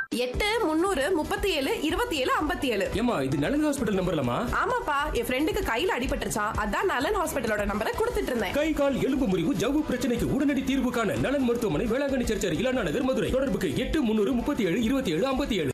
எட்டு முந்நூறு முப்பத்தி ஏழு இருபத்தி ஏழு ஐம்பத்தி ஏழு ஏமா இது நலன் ஹாஸ்பிட்டல் நம்பர்லமா ஆமாப்பா என் ஃப்ரெண்டுக்கு கையில அடிபட்டுருச்சான் அதான் நலன் ஹாஸ்பிட்டலோட நம்பரை கொடுத்துட்டு இருந்தேன் கை கால் எலும்பு முறிவு ஜவ்வு பிரச்சனைக்கு உடனடி தீர்வு காண நலன் மருத்துவமனை வேளாங்கண்ணி சர்ச் அருகில் அண்ணா நகர் மதுரை தொடர்புக்கு எட்டு முன்னூறு முப்பத்தி ஏழு இருபத்தி ஏழு ஐம்பத்தி ஏழு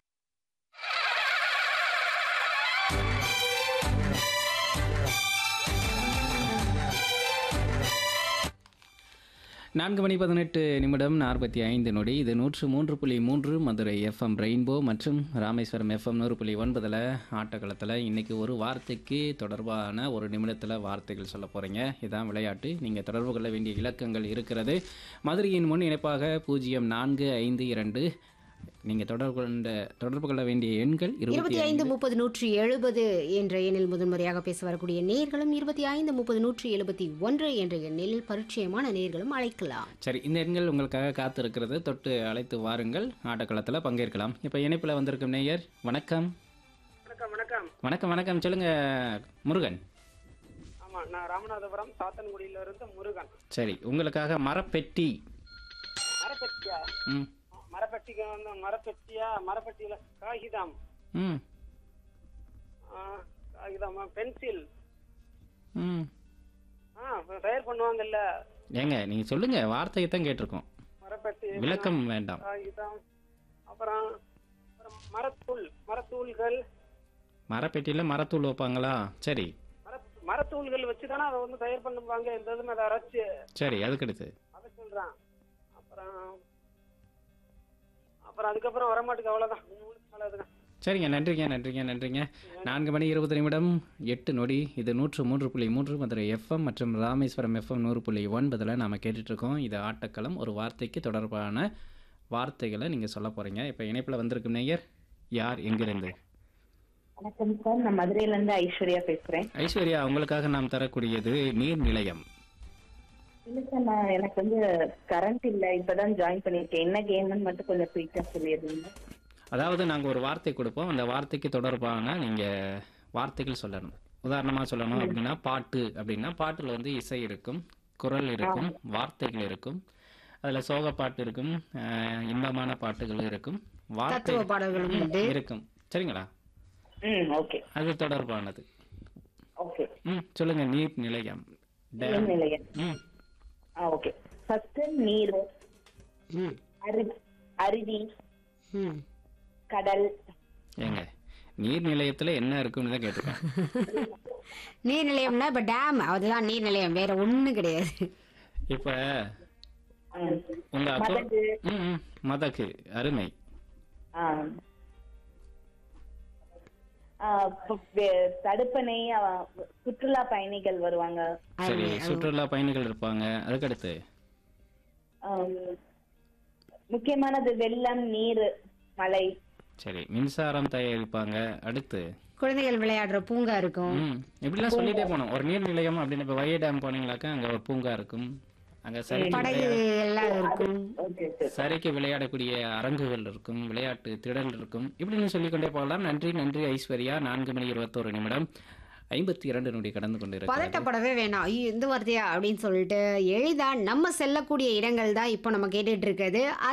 நான்கு மணி பதினெட்டு நிமிடம் நாற்பத்தி ஐந்து நொடி இது நூற்று மூன்று புள்ளி மூன்று மதுரை எஃப்எம் ரெயின்போ மற்றும் ராமேஸ்வரம் எஃப்எம் நூறு புள்ளி ஒன்பதில் ஆட்டக்களத்தில் இன்றைக்கி ஒரு வார்த்தைக்கு தொடர்பான ஒரு நிமிடத்தில் வார்த்தைகள் சொல்ல போகிறீங்க இதான் விளையாட்டு நீங்கள் தொடர்பு கொள்ள வேண்டிய இலக்கங்கள் இருக்கிறது மதுரையின் முன் இணைப்பாக பூஜ்ஜியம் நான்கு ஐந்து இரண்டு நீங்கள் தொடர்பு கொண்ட தொடர்பு கொள்ள வேண்டிய எண்கள் இருபத்தி இருபத்தி ஐந்து ஐந்து முப்பது நூற்றி எழுபது என்ற எண்ணில் முதன்முறையாக பேச வரக்கூடிய நேர்களும் இருபத்தி ஐந்து முப்பது நூற்றி எழுபத்தி ஒன்று என்ற எண்ணில் பரிச்சயமான நேர்களும் அழைக்கலாம் சரி இந்த எண்கள் உங்களுக்காக காத்திருக்கிறது தொட்டு அழைத்து வாருங்கள் ஆட்டக்களத்தில் பங்கேற்கலாம் இப்போ இணைப்பில் வந்திருக்கும் நேயர் வணக்கம் வணக்கம் வணக்கம் வணக்கம் வணக்கம் சொல்லுங்க முருகன் ஆமா நான் ராமநாதபுரம் சாத்தன்குடியில இருந்து முருகன் சரி உங்களுக்காக மரப்பெட்டி மரப்பெட்டியா ம் மரப்பெட்டிக்கு வந்து மரப்பெட்டியா மரப்பெட்டியில காகிதம் ம் ஆ, காகிதம் பென்சில் ம் ஆ தயார் பண்ணுவாங்கல்ல ஏங்க நீங்கள் சொல்லுங்க வார்த்தையை தான் கேட்டிருக்கோம் மரப்பெட்டி விளக்கம் வேண்டாம் காகிதம் அப்புறம் அப்புறம் மரத்தூள் மரத்தூள்கள் மரப்பெட்டியில் மரத்தூள் வைப்பாங்களா சரி மர மரத்தூள்கள் வச்சு தானே அதை வந்து தயார் பண்ணுவாங்க இந்த இதுமே அதை அரைச்சு சரி அதுக்கடுத்து அதை சொல்றேன் அப்புறம் அப்புறம் அதுக்கப்புறம் வரமாட்டுக்கு அவ்வளவுதான் மூணு அவ்வளவுதான் சரிங்க நன்றிங்க நன்றிங்க நன்றிங்க நான்கு மணி இருபது நிமிடம் எட்டு நொடி இது நூற்று மூன்று புள்ளி மூன்று மதுரை எஃப்எம் மற்றும் ராமேஸ்வரம் எஃப்எம் நூறு புள்ளி ஒன்பதில் நாம் கேட்டுட்ருக்கோம் இது ஆட்டக்களம் ஒரு வார்த்தைக்கு தொடர்பான வார்த்தைகளை நீங்கள் சொல்ல போகிறீங்க இப்போ இணைப்பில் வந்திருக்கும் நேயர் யார் எங்கிருந்து வணக்கம் சார் நான் மதுரையில இருந்து ஐஸ்வர்யா பேசுறேன் ஐஸ்வர்யா உங்களுக்காக நாம் தரக்கூடியது நீர் நிலையம் இல்ல சார் நான் எனக்கு வந்து கரண்ட் இல்ல இப்பதான் ஜாயின் பண்ணிருக்கேன் என்ன கேம்னு மட்டும் கொஞ்சம் குயிக்கா சொல்லிடுறீங்க அதாவது நாங்கள் ஒரு வார்த்தை கொடுப்போம் அந்த வார்த்தைக்கு தொடர்பான நீங்கள் வார்த்தைகள் சொல்லணும் உதாரணமாக சொல்லணும் அப்படின்னா பாட்டு அப்படின்னா பாட்டில் வந்து இசை இருக்கும் குரல் இருக்கும் வார்த்தைகள் இருக்கும் அதில் சோக பாட்டு இருக்கும் அஹ், இன்பமான பாட்டுகள் இருக்கும் வார்த்தை தத்துவ பாடல்களும் உண்டு இருக்கும் சரிங்களா ம் ஓகே அது தொடர்பானது ஓகே ம் சொல்லுங்க நீர் நிலையம் நீர் டேம் நிலையம் ம் ஆ ஓகே ஃபர்ஸ்ட் நீர் ம், அரு அருவி ம். கடல் ஏங்க நீர் நிலையத்தில் என்ன இருக்குன்னு தான் கேட்டிருக்கேன் நீர் நிலையம்னா இப்ப டேம் அதுதான் நீர் நிலையம் வேற ஒண்ணும் கிடையாது இப்போ ம். உங்க அக்கௌண்ட் மதகு ம் ம், மதகு அருமை ஆ. ஆ, ப- வே- தடுப்பணை ஆ, சுற்றுலா பயணிகள் வருவாங்க சரி அருமை, சுற்றுலா பயணிகள் இருப்பாங்க அதுக்கடுத்து ஆம், முக்கியமானது வெள்ளம் நீர் மழை சரி மின்சாரம் தயாரிப்பாங்க அடுத்து குழந்தைகள் விளையாடுற பூங்கா இருக்கும் ம் இப்படிலாம் சொல்லிட்டே போனோம் ஒரு நீர் நிலையம் அப்படின்னு இப்போ வைகை டேம் போனீங்களாக்கா அங்கே ஒரு பூங்கா இருக்கும் அங்கே சரிக்கு படகு விளையா- எல்லாம் இருக்கும் ஓகே சார் சரிக்கு விளையாடக்கூடிய அரங்குகள் இருக்கும் விளையாட்டு திடல் இருக்கும் இப்படின்னு சொல்லிக்கொண்டே போகலாம் நன்றி நன்றி ஐஸ்வர்யா நான்கு மணி இருபத்தோரு நிமிடம் ஐம்பத்தி இரண்டு நொடி கடந்து கொண்டிருக்கிறது பதட்டப்படவே வேணாம் ஐயோ இந்த வார்த்தையா அப்படின்னு சொல்லிட்டு எளிதா நம்ம செல்லக்கூடிய இடங்கள் தான் இப்போ நம்ம கேட்டுட்டு இருக்குது